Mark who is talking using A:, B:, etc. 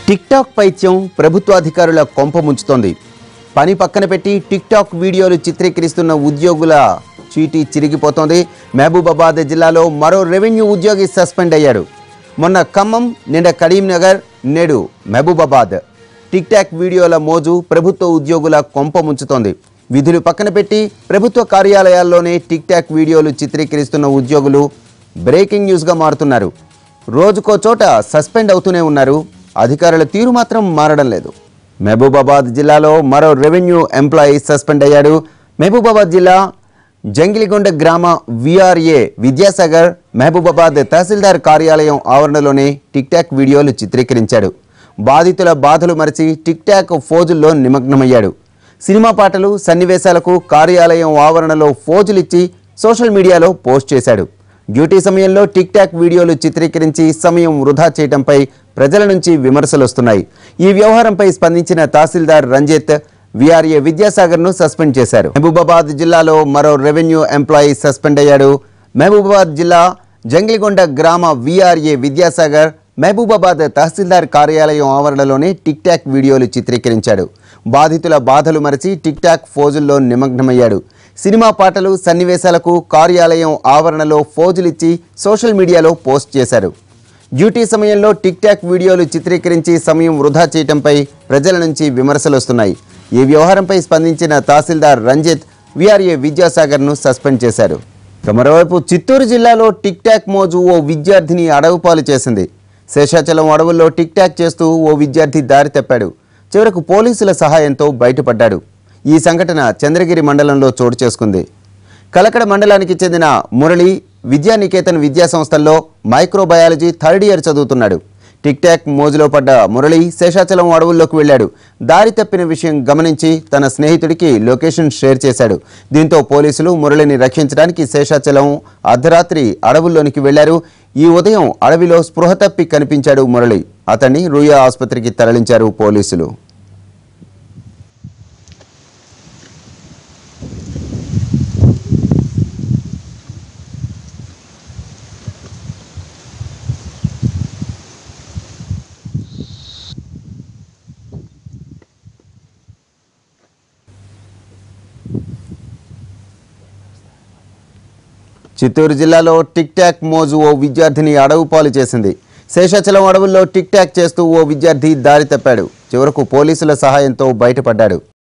A: TikTok పైత్యం ప్రభుత్వాధికారుల కొంప ముంచుతోంది పని పక్కన పెట్టి టిక్టాక్ వీడియోలు చిత్రీకరిస్తున్న ఉద్యోగుల చీటీ చిరిగిపోతోంది మహబూబాబాద్ జిల్లాలో మరో రెవెన్యూ ఉద్యోగి సస్పెండ్ అయ్యాడు మొన్న ఖమ్మం నిండ కరీంనగర్ నేడు మహబూబాబాద్ టిక్టాక్ వీడియోల మోజు ప్రభుత్వ ఉద్యోగుల కొంప ముంచుతోంది విధులు పక్కన పెట్టి ప్రభుత్వ కార్యాలయాల్లోనే టిక్టాక్ వీడియోలు చిత్రీకరిస్తున్న ఉద్యోగులు బ్రేకింగ్ న్యూస్గా మారుతున్నారు రోజుకో చోట సస్పెండ్ అవుతూనే ఉన్నారు అధికారుల తీరు మాత్రం మారడం లేదు మహబూబాబాద్ జిల్లాలో మరో రెవెన్యూ ఎంప్లాయీ సస్పెండ్ అయ్యాడు మహబూబాబాద్ జిల్లా జంగిలిగొండ గ్రామ విఆర్ఏ విద్యాసాగర్ మహబూబాబాద్ తహసీల్దార్ కార్యాలయం ఆవరణలోనే టిక్టాక్ వీడియోలు చిత్రీకరించాడు బాధితుల బాధలు మరిచి టిక్టాక్ ఫోజుల్లో నిమగ్నమయ్యాడు సినిమా పాటలు సన్నివేశాలకు కార్యాలయం ఆవరణలో ఫోజులిచ్చి సోషల్ మీడియాలో పోస్ట్ చేశాడు డ్యూటీ సమయంలో టిక్ టాక్ వీడియోలు చిత్రీకరించి సమయం వృధా చేయడంపై ప్రజల నుంచి విమర్శలు వస్తున్నాయి ఈ వ్యవహారంపై స్పందించిన తహసీల్దార్ రంజిత్ విఆర్ఏ విద్యాసాగర్ను సస్పెండ్ చేశారు మహబూబాబాద్ జిల్లాలో మరో రెవెన్యూ ఎంప్లాయీ సస్పెండ్ అయ్యాడు మహబూబాబాద్ జిల్లా జంగిలిగొండ గ్రామ విఆర్ఏ విద్యాసాగర్ మహబూబాబాద్ తహసీల్దార్ కార్యాలయం ఆవరణలోనే టిక్ టాక్ వీడియోలు చిత్రీకరించాడు బాధితుల బాధలు మరచి టిక్ టాక్ ఫోజుల్లో నిమగ్నమయ్యాడు సినిమా పాటలు సన్నివేశాలకు కార్యాలయం ఆవరణలో ఫోజులిచ్చి సోషల్ మీడియాలో పోస్ట్ చేశారు డ్యూటీ సమయంలో టిక్ టాక్ వీడియోలు చిత్రీకరించి సమయం వృధా చేయడంపై ప్రజల నుంచి విమర్శలు వస్తున్నాయి ఈ వ్యవహారంపై స్పందించిన తహసీల్దార్ రంజిత్ విఆర్ఏ విద్యాసాగర్ను సస్పెండ్ చేశారు ఇక మరోవైపు చిత్తూరు జిల్లాలో టిక్ టాక్ మోజు ఓ విద్యార్థిని అడవుపాలు చేసింది శేషాచలం అడవుల్లో టిక్ టాక్ చేస్తూ ఓ విద్యార్థి దారి తప్పాడు చివరకు పోలీసుల సహాయంతో బయటపడ్డాడు ఈ సంఘటన చంద్రగిరి మండలంలో చోటు చేసుకుంది కలకడ మండలానికి చెందిన మురళి విద్యానికేతన్ విద్యా సంస్థల్లో మైక్రోబయాలజీ థర్డ్ ఇయర్ చదువుతున్నాడు టిక్ టాక్ మోజులో పడ్డ మురళి శేషాచలం అడవుల్లోకి వెళ్ళాడు దారి తప్పిన విషయం గమనించి తన స్నేహితుడికి లొకేషన్ షేర్ చేశాడు దీంతో పోలీసులు మురళిని రక్షించడానికి శేషాచలం అర్ధరాత్రి అడవుల్లోనికి వెళ్లారు ఈ ఉదయం అడవిలో స్పృహ తప్పి కనిపించాడు మురళి అతన్ని రూయా ఆసుపత్రికి తరలించారు పోలీసులు చిత్తూరు జిల్లాలో టిక్ టాక్ మోజు ఓ విద్యార్థిని అడవు పాలు చేసింది శేషాచలం అడవుల్లో టిక్ టాక్ చేస్తూ ఓ విద్యార్థి దారి తప్పాడు చివరకు పోలీసుల సహాయంతో బయటపడ్డాడు